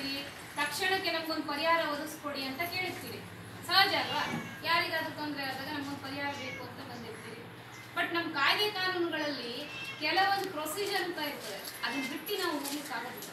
ಕೇಳ್ತೀರಿ ತಕ್ಷಣಕ್ಕೆ ನಮ್ಗೊಂದು ಪರಿಹಾರ ಒದಗಿಸ್ಕೊಡಿ ಅಂತ ಕೇಳ್ತೀರಿ ಸಹಜ ಅಲ್ವಾ ಯಾರಿಗಾದ್ರೂ ತೊಂದರೆ ಆದಾಗ ನಮ್ಗೊಂದು ಪರಿಹಾರ ಬೇಕು ಅಂತ ಬಂದಿರ್ತೀರಿ ಬಟ್ ನಮ್ಮ ಕಾಯ್ದೆ ಕಾನೂನುಗಳಲ್ಲಿ ಕೆಲವೊಂದು ಪ್ರೊಸೀಜರ್ ಅಂತ ಇರ್ತದೆ ಅದನ್ನ ಬಿಟ್ಟು ನಾವು ಹೋಗ್ಲಿಕ್ಕಾಗೋದಿಲ್ಲ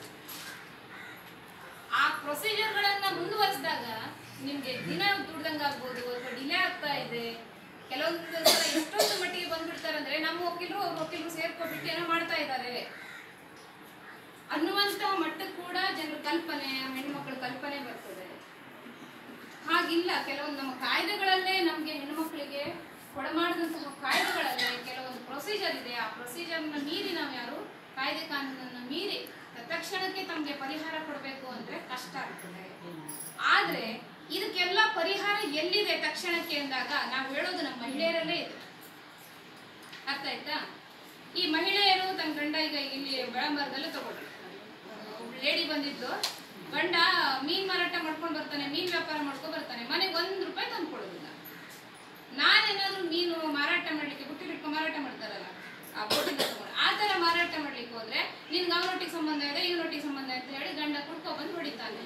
ಆ ಪ್ರೊಸೀಜರ್ಗಳನ್ನ ಮುಂದುವರಿಸಿದಾಗ ನಿಮ್ಗೆ ದಿನ ದುಡ್ದಂಗೆ ಆಗ್ಬೋದು ಅಥವಾ ಡಿಲೇ ಆಗ್ತಾ ಇದೆ ಕೆಲವೊಂದು ಸಲ ಎಷ್ಟೊಂದು ಮಟ್ಟಿಗೆ ಬಂದ್ಬಿಡ್ತಾರೆ ಅಂದ್ರೆ ನಮ್ಮ ವಕೀಲರು ಅವ್ರ ವಕೀಲರು ಸೇರ್ಕೊಬಿಟ್ಟು ಏನೋ ಮಾಡ್ತಾ ಇದ್ದಾರೆ ಅನ್ನುವಂತಹ ಮಟ್ಟಕ್ಕೆ ಕೂಡ ಜನರ ಕಲ್ಪನೆ ಹೆಣ್ಮಕ್ಳ ಕಲ್ಪನೆ ಬರ್ತದೆ ಹಾಗಿಲ್ಲ ಕೆಲವೊಂದು ನಮ್ಮ ಕಾಯ್ದೆಗಳಲ್ಲೇ ನಮಗೆ ಹೆಣ್ಮಕ್ಳಿಗೆ ಕೊಡಮಾಡಿದಂತಹ ಕಾಯ್ದೆಗಳಲ್ಲೇ ಕೆಲವೊಂದು ಪ್ರೊಸೀಜರ್ ಇದೆ ಆ ಪ್ರೊಸೀಜರ್ನ ಮೀರಿ ನಾವು ಯಾರು ಕಾಯ್ದೆ ಕಾನೂನನ್ನು ಮೀರಿ ತಕ್ಷಣಕ್ಕೆ ತಮಗೆ ಪರಿಹಾರ ಕೊಡಬೇಕು ಅಂದ್ರೆ ಕಷ್ಟ ಆಗ್ತದೆ ಆದ್ರೆ ಇದಕ್ಕೆಲ್ಲ ಪರಿಹಾರ ಎಲ್ಲಿದೆ ತಕ್ಷಣಕ್ಕೆ ಅಂದಾಗ ನಾವು ಹೇಳೋದು ನಮ್ಮ ಮಹಿಳೆಯರಲ್ಲೇ ಇದೆ ಅರ್ಥ ಆಯ್ತಾ ಈ ಮಹಿಳೆಯರು ತನ್ನ ಗಂಡ ಈಗ ಇಲ್ಲಿ ಬೆಳಂಬರದಲ್ಲೇ ತಗೊಳ್ಳಿ ಲೇಡಿ ಬಂದಿದ್ದು ಗಂಡ ಮೀನ್ ಮಾರಾಟ ಮಾಡ್ಕೊಂಡು ಬರ್ತಾನೆ ಮೀನ್ ವ್ಯಾಪಾರ ಮಾಡ್ಕೊಂಡು ಬರ್ತಾನೆ ಮನೆಗೆ ಒಂದ್ ರೂಪಾಯಿ ತಂದು ಕೊಡೋದಿಲ್ಲ ನಾನೇನಾದ್ರೂ ಮೀನು ಮಾರಾಟ ಮಾಡ್ಲಿಕ್ಕೆ ಬುಟ್ಟಿ ಇಟ್ಕೊಂಡು ಮಾರಾಟ ಮಾಡ್ತಾರಲ್ಲ ಆ ಬೋಟಿಂದ ತಗೊಂಡು ಆ ತರ ಮಾರಾಟ ಮಾಡ್ಲಿಕ್ಕೆ ಹೋದ್ರೆ ನಿನ್ಗೆ ಅವನೊಟ್ಟಿಗೆ ಸಂಬಂಧ ಇದೆ ಇವನೊಟ್ಟಿಗೆ ಸಂಬಂಧ ಅಂತ ಹೇಳಿ ಗಂಡ ಕುಡ್ಕೊ ಬಂದು ಹೊಡಿತಾನೆ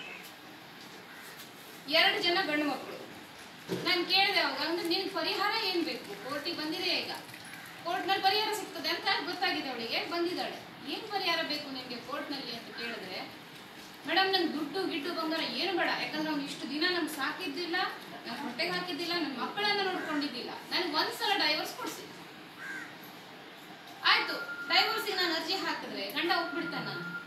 ಎರಡು ಜನ ಗಂಡು ಮಕ್ಕಳು ನಾನು ಕೇಳಿದೆ ಅವಾಗ ಅಂದ್ರೆ ನಿನ್ ಪರಿಹಾರ ಏನ್ ಬೇಕು ಕೋರ್ಟಿಗೆ ಬಂದಿದೆ ಈಗ ಕೋರ್ಟ್ನಲ್ಲಿ ಪರಿಹಾರ ಸಿಗ್ತದೆ ಅಂತ ಗೊತ್ತಾಗಿದೆ ಅವಳಿಗೆ ಬಂದಿದ್ದಾಳೆ ಏನ್ ಪರಿಹಾರ ಬೇಕು ನಿಮ್ಗೆ ಕೋರ್ಟ್ನಲ್ಲಿ ಅಂತ ಕೇಳಿದ್ರೆ ಮೇಡಮ್ ನನ್ ದುಡ್ಡು ಗಿಡ್ಡು ಬಂಗಾರ ಏನು ಬೇಡ ಯಾಕಂದ್ರೆ ಅವ್ನು ಇಷ್ಟು ದಿನ ನಮ್ಗೆ ಸಾಕಿದ್ದಿಲ್ಲ ನನ್ನ ಹೊಟ್ಟೆಗೆ ಹಾಕಿದ್ದಿಲ್ಲ ನನ್ನ ಮಕ್ಕಳನ್ನ ನೋಡ್ಕೊಂಡಿದ್ದಿಲ್ಲ ನನಗೆ ಒಂದ್ಸಲ ಡೈವರ್ಸ್ ಕೊಡ್ಸಿ ಆಯ್ತು ಡೈವರ್ಸಿಗೆ ನಾನು ಅರ್ಜಿ ಹಾಕಿದ್ರೆ ಗಂಡ ಒಪ್ಬಿಡ್ತಾನ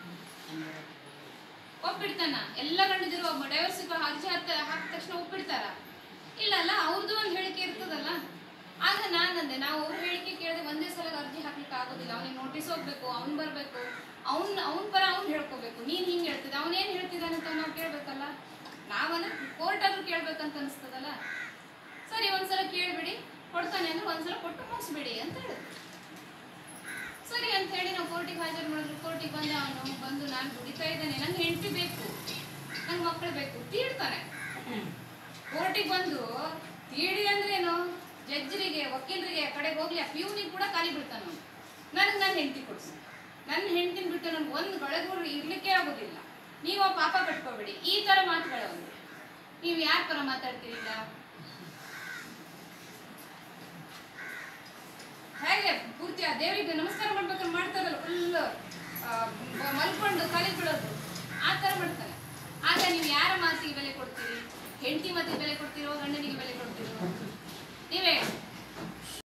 ಒಪ್ಪಿಡ್ತಾನ ಎಲ್ಲ ಗಂಡದಿರು ಡೈವರ್ಸ್ ಅರ್ಜಿ ಹಾಕ್ತ ಹಾಕಿದ ತಕ್ಷಣ ಒಪ್ಪಿಡ್ತಾರ ಇಲ್ಲ ಅಲ್ಲ ಅವ್ರದ್ದು ಒಂದು ಹೇಳಿಕೆ ಇರ್ತದಲ್ಲ ಆಗ ನಾನಂದೆ ನಾವು ಅವ್ರ ಹೇಳಿಕೆ ಕೇಳಿದ್ರೆ ಒಂದೇ ಸಲ ಅರ್ಜಿ ಹಾಕ್ಲಿಕ್ಕೆ ಆಗೋದಿಲ್ಲ ಅವನಿಗೆ ನೋಟಿಸ್ ಹೋಗ್ಬೇಕು ಅವ್ನು ಬರಬೇಕು ಅವ್ನ್ ಅವ್ನ ಪರ ಅವ್ನು ಹೇಳ್ಕೋಬೇಕು ನೀನ್ ಹಿಂಗೆ ಹೇಳ್ತಿದ್ದ ಅವನೇನು ಹೇಳ್ತಿದ್ದಾನೆ ಅಂತ ನಾವು ಕೇಳ್ಬೇಕಲ್ಲ ನಾವನ್ನ ಕೋರ್ಟ್ ಆದ್ರೂ ಕೇಳ್ಬೇಕಂತ ಅನಿಸ್ತದಲ್ಲ ಸರಿ ಒಂದ್ಸಲ ಕೇಳ್ಬಿಡಿ ಕೊಡ್ತಾನೆ ಅಂದ್ರೆ ಒಂದ್ಸಲ ಕೊಟ್ಟು ಮುಗಿಸ್ಬಿಡಿ ಅಂತ ಹೇಳಿದ್ರು ಸರಿ ಅಂತ ಹೇಳಿ ನಾವು ಕೋರ್ಟಿಗೆ ಹಾಜರು ಮಾಡಿದ್ರು ಕೋರ್ಟಿಗೆ ಬಂದ ಅವನು ಬಂದು ನಾನು ದುಡಿತಾ ಇದ್ದೇನೆ ನಂಗೆ ಹೆಂಡತಿ ಬೇಕು ನಂಗೆ ಮಕ್ಕಳು ಬೇಕು ತೀಡ್ತಾನೆ ಕೋರ್ಟಿಗೆ ಬಂದು ತೀಡಿ ಅಂದ್ರೇನು ಜಡ್ಜರಿಗೆ ವಕೀಲರಿಗೆ ಕಡೆಗೆ ಹೋಗ್ಲಿ ಆ ಪ್ಯೂನಿಗೆ ಕೂಡ ಖಾಲಿ ಬಿಡ್ತಾನೆ ಅವನು ನನಗೆ ನನ್ನ ಹೆಂಡತಿ ಕೊಡ್ಸು ನನ್ನ ಹೆಂಡತಿನ ಬಿಟ್ಟು ನನಗೆ ಒಂದು ಗಳಿಗೂ ಇರ್ಲಿಕ್ಕೆ ಆಗೋದಿಲ್ಲ ನೀವು ಆ ಪಾಪ ಕಟ್ಕೋಬೇಡಿ ಈ ತರ ಮಾತುಗಳವನು ನೀವು ಯಾರ ಪರ ಮಾತಾಡ್ತೀರಿ ಈಗ ಹೇಗೆ ಪೂರ್ತಿ ಆ ದೇವರಿಗೆ ನಮಸ್ಕಾರ ಮಾಡ್ಬೇಕಾದ್ರೆ ಮಾಡ್ತಾರಲ್ಲ ಫುಲ್ ಮಲ್ಕೊಂಡು ಕಾಲಿ ಬೀಳೋದು ಆ ಥರ ಮಾಡ್ತಾನೆ ಆಗ ನೀವು ಯಾರ ಮಾತಿಗೆ ಬೆಲೆ ಕೊಡ್ತೀರಿ ಹೆಂಡತಿ ಮಾತಿಗೆ ಬೆಲೆ ಕೊಡ್ತೀರೋ ಗಂಡನಿಗೆ ಬೆಲೆ ಕೊಡ್ತೀರೋ ನೀವೇ ಹೇಳಿ.